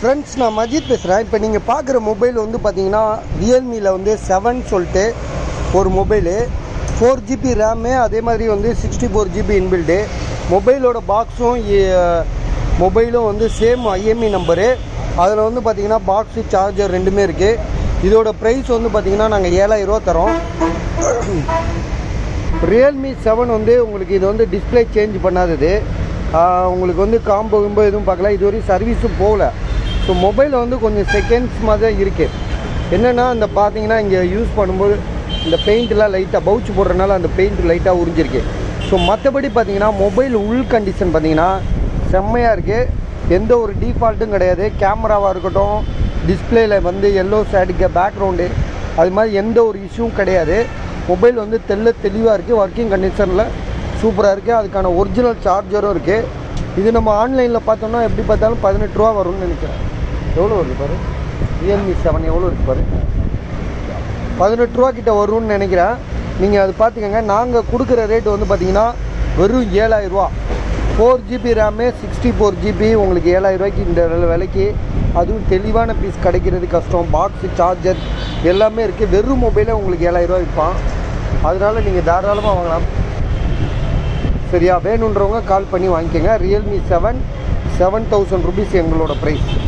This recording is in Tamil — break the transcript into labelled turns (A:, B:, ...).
A: ஃப்ரெண்ட்ஸ் நான் மஜித் பேசுகிறேன் இப்போ நீங்கள் பார்க்குற மொபைல் வந்து பார்த்தீங்கன்னா ரியல்மியில் வந்து செவன் சொல்லிட்டு ஒரு மொபைலு ஃபோர் ஜிபி ரேமு அதே மாதிரி வந்து சிக்ஸ்டி ஃபோர் ஜிபி இன்பில்டு மொபைலோட பாக்ஸும் மொபைலும் வந்து சேம் ஐஎம்இ நம்பரு அதில் வந்து பார்த்தீங்கன்னா பாக்ஸு சார்ஜர் ரெண்டுமே இருக்குது இதோட ப்ரைஸ் வந்து பார்த்தீங்கன்னா நாங்கள் ஏழாயிரரூவா தரோம் ரியல்மி செவன் வந்து உங்களுக்கு இது வந்து டிஸ்பிளே சேஞ்ச் பண்ணாதது ஆஹ் உங்களுக்கு வந்து காம்போ கிம்போ எதுவும் பார்க்கல இது வரையும் சர்வீஸும் போகல ஸோ மொபைலில் வந்து கொஞ்சம் செகண்ட்ஸ் மாதிரி தான் இருக்குது என்னென்னா இந்த பார்த்தீங்கன்னா இங்கே யூஸ் பண்ணும்போது இந்த பெயிண்ட்லாம் லைட்டாக பவுச் போடுறதுனால அந்த பெயிண்ட் லைட்டாக உறிஞ்சிருக்கு ஸோ மற்றபடி பார்த்தீங்கன்னா மொபைல் உள் கண்டிஷன் பார்த்தீங்கன்னா செம்மையாக இருக்குது எந்த ஒரு டிஃபால்ட்டும் கிடையாது கேமராவாக இருக்கட்டும் டிஸ்பிளேல வந்து எல்லோ சைடுக்கு பேக்ரவுண்டு அது மாதிரி எந்த ஒரு இஷ்யூவும் கிடையாது மொபைல் வந்து தெள்ள தெளிவாக இருக்குது ஒர்க்கிங் கண்டிஷனில் சூப்பராக இருக்குது அதுக்கான ஒரிஜினல் சார்ஜரும் இருக்குது இது நம்ம ஆன்லைனில் பார்த்தோம்னா எப்படி பார்த்தாலும் பதினெட்டு ரூபா வரும்னு நினைக்கிறேன் எவ்வளோ வருது பாரு ரியல்மி செவன் எவ்வளோ இருக்கு பாரு பதினெட்டு ரூபா கிட்ட வரும்னு நினைக்கிறேன் நீங்கள் அது பார்த்துக்கோங்க நாங்கள் கொடுக்குற ரேட் வந்து பார்த்தீங்கன்னா வெறும் ஏழாயிரம் ரூபா four GB RAM sixty four GB உங்களுக்கு ஏழாயிரம் ரூபாய்க்கு இந்த விலைக்கு அதுவும் தெளிவான பீஸ் கிடைக்கிறது கஷ்டம் பாக்ஸு சார்ஜர் எல்லாமே இருக்குது வெறும் மொபைலே உங்களுக்கு ஏழாயிரம் ரூபாய் விற்பான் அதனால நீங்கள் தாராளமாக வாங்கலாம் சரியா வேணுன்றவங்க கால் பண்ணி வாங்கிக்கோங்க Realme seven seven thousand rupees எங்களோட ப்ரைஸ்